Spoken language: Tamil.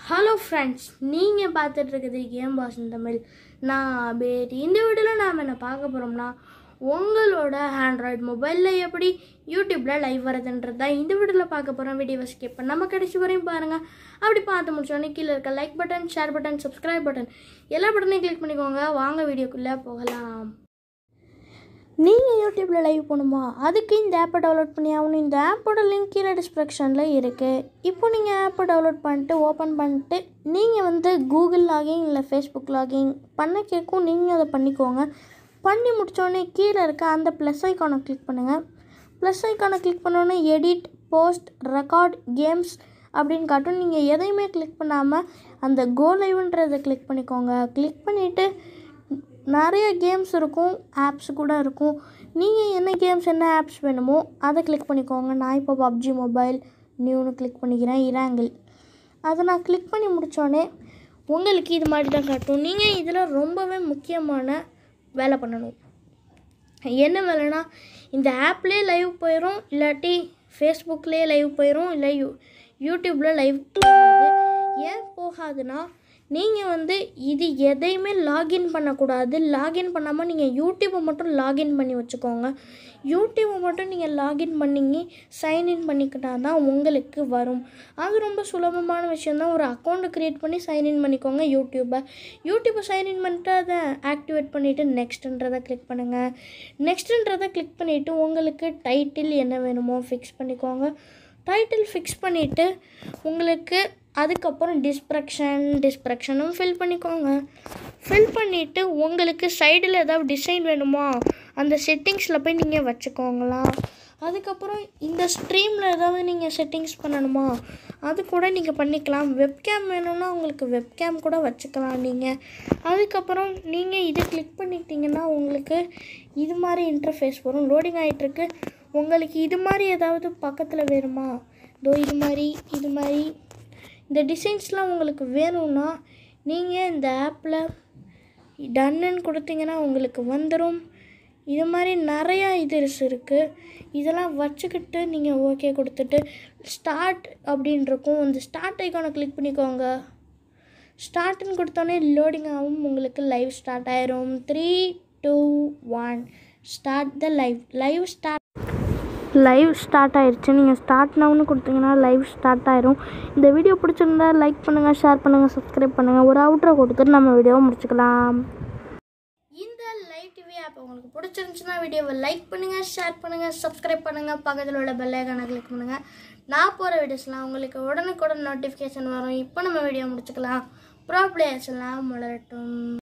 ஹலோ ஃப்ரெண்ட்ஸ் நீங்கள் பார்த்துட்டு இருக்கிறது கேம் பாசன் தமிழ் நான் பேட்டி இந்த வீடியோவில் நாம் என்ன பார்க்க போகிறோம்னா உங்களோட ஆண்ட்ராய்டு மொபைலில் எப்படி யூடியூப்பில் லைவ் வரதுன்றது தான் இந்த வீடியோவில் பார்க்க போகிறோம் வீடியோவை ஸ்கிப் பண்ணாமல் கடைசி வரையும் பாருங்கள் அப்படி பார்த்து முடிச்சோடனே கீழே இருக்க like button share button subscribe button எல்லா பட்டனையும் கிளிக் பண்ணிக்கோங்க வாங்க வீடியோக்குள்ளே போகலாம் நீங்கள் யூடியூப்பில் லைவ் போகணுமா அதுக்கு இந்த ஆப்பை டவுன்லோட் பண்ணி ஆகணும் இந்த ஆப்போட லிங்க் கீழே டிஸ்கிரிப்ஷனில் இருக்குது இப்போ நீங்கள் ஆப்பை டவுன்லோட் பண்ணிட்டு ஓப்பன் பண்ணிட்டு நீங்கள் வந்து கூகுள் லாகின் இல்லை ஃபேஸ்புக் லாகின் பண்ண கேட்கும் நீங்கள் அதை பண்ணிக்கோங்க பண்ணி முடித்தோடனே கீழே இருக்க அந்த ப்ளஸ் ஐக்கானை கிளிக் பண்ணுங்கள் ப்ளஸ் ஐக்கானை கிளிக் பண்ணோன்னே எடிட் போஸ்ட் ரெக்கார்ட் கேம்ஸ் அப்படின்னு காட்டும் நீங்கள் எதையுமே கிளிக் பண்ணாமல் அந்த கோ லைவ்ன்றதை கிளிக் பண்ணிக்கோங்க கிளிக் பண்ணிவிட்டு நிறைய கேம்ஸ் இருக்கும் ஆப்ஸ் கூட இருக்கும் நீங்கள் என்ன கேம்ஸ் என்ன ஆப்ஸ் வேணுமோ அதை கிளிக் பண்ணிக்கோங்க நான் இப்போ பப்ஜி மொபைல் நியூன்னு கிளிக் பண்ணிக்கிறேன் இராங்கிள் அதை நான் கிளிக் பண்ணி முடித்தோடனே உங்களுக்கு இது மாதிரி தான் காட்டும் நீங்கள் இதில் ரொம்பவே முக்கியமான வேலை பண்ணணும் என்ன வேலைன்னா இந்த ஆப்லேயே லைவ் போயிடும் இல்லாட்டி ஃபேஸ்புக்லேயே லைவ் போயிடும் இல்லை யூ யூடியூப்பில் லைவ் போகாது ஏன் போகாதுன்னா நீங்கள் வந்து இது எதையுமே லாகின் பண்ணக்கூடாது லாகின் பண்ணாமல் நீங்கள் யூடியூப்பை மட்டும் லாகின் பண்ணி வச்சுக்கோங்க யூடியூப்பை மட்டும் நீங்கள் லாகின் பண்ணிங்க சைன்இன் பண்ணிக்கிட்டா தான் உங்களுக்கு வரும் அது ரொம்ப சுலபமான விஷயந்தான் ஒரு அக்கௌண்ட் க்ரியேட் பண்ணி சைன்இன் பண்ணிக்கோங்க யூடியூப்பை யூடியூப்பை சைன்இன் பண்ணிட்டு அதை ஆக்டிவேட் பண்ணிவிட்டு நெக்ஸ்ட்டுன்றதை கிளிக் பண்ணுங்கள் நெக்ஸ்ட்டுன்றதை கிளிக் பண்ணிவிட்டு உங்களுக்கு டைட்டில் என்ன வேணுமோ ஃபிக்ஸ் பண்ணிக்கோங்க டைட்டில் ஃபிக்ஸ் பண்ணிவிட்டு உங்களுக்கு அதுக்கப்புறம் டிஸ்ப்ரக்ஷன் டிஸ்ப்ரக்ஷனும் ஃபில் பண்ணிக்கோங்க ஃபில் பண்ணிவிட்டு உங்களுக்கு சைடில் ஏதாவது டிசைன் வேணுமா அந்த செட்டிங்ஸில் போய் நீங்கள் வச்சுக்கோங்களா அதுக்கப்புறம் இந்த ஸ்ட்ரீமில் ஏதாவது நீங்கள் செட்டிங்ஸ் பண்ணணுமா அது கூட நீங்கள் பண்ணிக்கலாம் வெப்கேம் வேணும்னா உங்களுக்கு வெப்கேம் கூட வச்சுக்கலாம் நீங்கள் அதுக்கப்புறம் நீங்கள் இது கிளிக் பண்ணிக்கிட்டிங்கன்னா உங்களுக்கு இது மாதிரி இன்டர்ஃபேஸ் வரும் லோடிங் ஆகிட்டுருக்கு உங்களுக்கு இது மாதிரி ஏதாவது பக்கத்தில் வேணுமா இதோ இது மாதிரி இது மாதிரி இந்த டிசைன்ஸ்லாம் உங்களுக்கு வேணும்னா நீங்கள் இந்த ஆப்பில் டன்னுன்னு கொடுத்தீங்கன்னா உங்களுக்கு வந்துடும் இது மாதிரி நிறையா இது இருக்குது இதெல்லாம் வச்சுக்கிட்டு நீங்கள் ஓகே கொடுத்துட்டு ஸ்டார்ட் அப்படின்னு இருக்கும் அந்த ஸ்டார்ட் ஐக்கானை கிளிக் பண்ணிக்கோங்க ஸ்டார்ட்னு கொடுத்தோன்னே லோடிங் ஆகும் உங்களுக்கு லைவ் ஸ்டார்ட் ஆயிரும் three two one start the live live start live start ஆயிடுச்சு நீங்கள் ஸ்டார்ட் நவுன்னு கொடுத்தீங்கன்னா லைவ் ஸ்டார்ட் ஆயிரும் இந்த வீடியோ பிடிச்சிருந்தா லைக் பண்ணுங்கள் ஷேர் பண்ணுங்கள் சப்ஸ்கிரைப் பண்ணுங்கள் ஒரு அவுட்ரோ கொடுத்துட்டு நம்ம வீடியோவை முடிச்சுக்கலாம் இந்த லைவ் டிவி ஆப் உங்களுக்கு பிடிச்சிருந்துச்சுன்னா வீடியோவை லைக் பண்ணுங்கள் ஷேர் பண்ணுங்கள் சப்ஸ்கிரைப் பண்ணுங்கள் பக்கத்தில் உள்ள பெல் ஐக்கானை கிளிக் பண்ணுங்கள் நான் போகிற வீடியோஸ்லாம் உங்களுக்கு உடனுக்குடன் நோட்டிஃபிகேஷன் வரும் இப்போ நம்ம வீடியோ முடிச்சுக்கலாம் ப்ரோ பிளேயர்ஸ் எல்லாம் மலரட்டும்